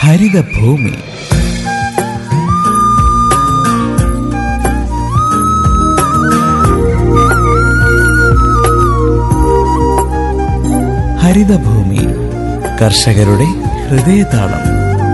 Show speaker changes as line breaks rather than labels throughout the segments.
ഹരിതഭൂമി ഹരിതഭൂമി കർഷകരുടെ ഹൃദയതാളം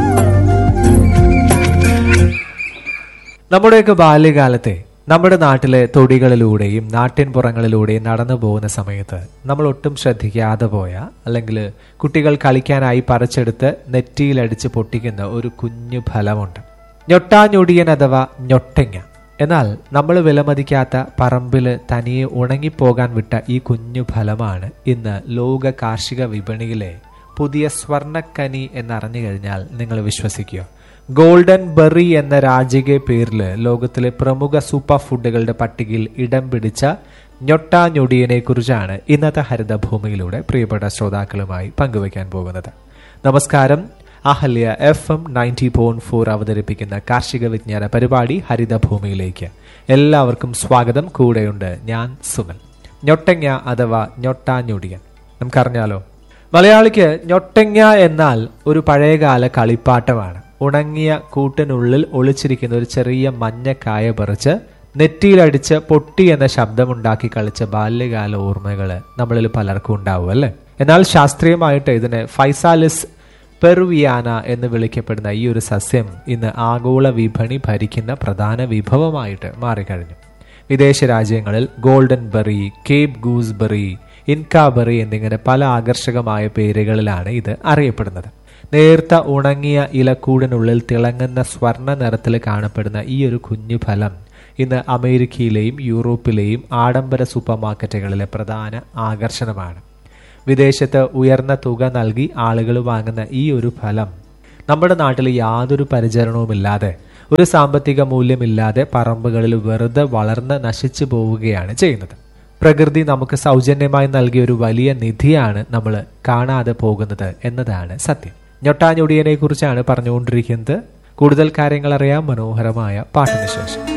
നമ്മുടെയൊക്കെ ബാല്യകാലത്തെ നമ്മുടെ നാട്ടിലെ തൊടികളിലൂടെയും നാട്ടിൻപുറങ്ങളിലൂടെയും നടന്നു പോകുന്ന സമയത്ത് നമ്മൾ ഒട്ടും ശ്രദ്ധിക്കാതെ പോയ അല്ലെങ്കിൽ കുട്ടികൾ കളിക്കാനായി പറിച്ചെടുത്ത് നെറ്റിയിലടിച്ച് പൊട്ടിക്കുന്ന ഒരു കുഞ്ഞു ഫലമുണ്ട് ഞൊട്ടാഞ്ഞൊടിയൻ അഥവാ ഞൊട്ടങ്ങ എന്നാൽ നമ്മൾ വിലമതിക്കാത്ത പറമ്പിൽ തനിയെ ഉണങ്ങിപ്പോകാൻ വിട്ട ഈ കുഞ്ഞു ഫലമാണ് ഇന്ന് ലോക കാർഷിക വിപണിയിലെ പുതിയ സ്വർണ്ണക്കനി എന്നറിഞ്ഞു കഴിഞ്ഞാൽ നിങ്ങൾ വിശ്വസിക്കുക ഗോൾഡൻ ബെറി എന്ന രാജകീയ പേരിൽ ലോകത്തിലെ പ്രമുഖ സൂപ്പർ ഫുഡുകളുടെ പട്ടികയിൽ ഇടം പിടിച്ച ഞൊട്ടാഞ്ഞൊടിയനെ കുറിച്ചാണ് ഇന്നത്തെ ഹരിതഭൂമിയിലൂടെ പ്രിയപ്പെട്ട ശ്രോതാക്കളുമായി പങ്കുവയ്ക്കാൻ പോകുന്നത് നമസ്കാരം Ahalya F M ninety point four അവതരിപ്പിക്കുന്ന കാർഷിക വിജ്ഞാന പരിപാടി ഹരിതഭൂമിയിലേക്ക് എല്ലാവർക്കും സ്വാഗതം കൂടെയുണ്ട് ഞാൻ സുമൻ ഞൊട്ടങ്ങ അഥവാ ഞൊട്ടാഞ്ഞൊടിയൻ നമുക്കറിഞ്ഞാലോ മലയാളിക്ക് ഞൊട്ടങ്ങ എന്നാൽ ഒരു പഴയകാല കളിപ്പാട്ടമാണ് ഉണങ്ങിയ കൂട്ടിനുള്ളിൽ ഒളിച്ചിരിക്കുന്ന ഒരു ചെറിയ മഞ്ഞക്കായ പറിച്ച് നെറ്റിയിലടിച്ച് പൊട്ടി എന്ന ശബ്ദമുണ്ടാക്കി കളിച്ച ബാല്യകാല ഓർമ്മകൾ നമ്മളിൽ പലർക്കും ഉണ്ടാവും അല്ലേ എന്നാൽ ശാസ്ത്രീയമായിട്ട് ഇതിന് ഫൈസാലിസ് പെറുവിയാന എന്ന് വിളിക്കപ്പെടുന്ന ഈ ഒരു സസ്യം ഇന്ന് ആഗോള വിപണി ഭരിക്കുന്ന പ്രധാന വിഭവമായിട്ട് മാറിക്കഴിഞ്ഞു വിദേശ രാജ്യങ്ങളിൽ golden berry cape gooseberry Inca berry എന്നിങ്ങനെ പല ആകർഷകമായ പേരുകളിലാണ് ഇത് അറിയപ്പെടുന്നത് നേർത്ത ഉണങ്ങിയ ഇലക്കൂടിനുള്ളിൽ തിളങ്ങുന്ന സ്വർണ്ണ നിറത്തിൽ കാണപ്പെടുന്ന ഈ ഒരു കുഞ്ഞു ഫലം ഇന്ന് അമേരിക്കയിലെയും യൂറോപ്പിലെയും ആഡംബര സൂപ്പർ മാർക്കറ്റുകളിലെ പ്രധാന ആകർഷണമാണ് വിദേശത്ത് ഉയർന്ന തുക നൽകി ആളുകൾ വാങ്ങുന്ന ഈ ഒരു ഫലം നമ്മുടെ നാട്ടിൽ യാതൊരു പരിചരണവുമില്ലാതെ ഒരു സാമ്പത്തിക മൂല്യമില്ലാതെ പറമ്പുകളിൽ വെറുതെ വളർന്ന് നശിച്ചു പോവുകയാണ് ചെയ്യുന്നത് പ്രകൃതി നമുക്ക് സൗജന്യമായി നൽകിയ ഒരു വലിയ നിധിയാണ് നമ്മൾ കാണാതെ പോകുന്നത് എന്നതാണ് സത്യം ഞൊട്ടാഞ്ഞൊടിയനെ കുറിച്ചാണ് പറഞ്ഞുകൊണ്ടിരിക്കുന്നത് കൂടുതൽ കാര്യങ്ങൾ അറിയാം മനോഹരമായ പാട്ടിന് ശേഷം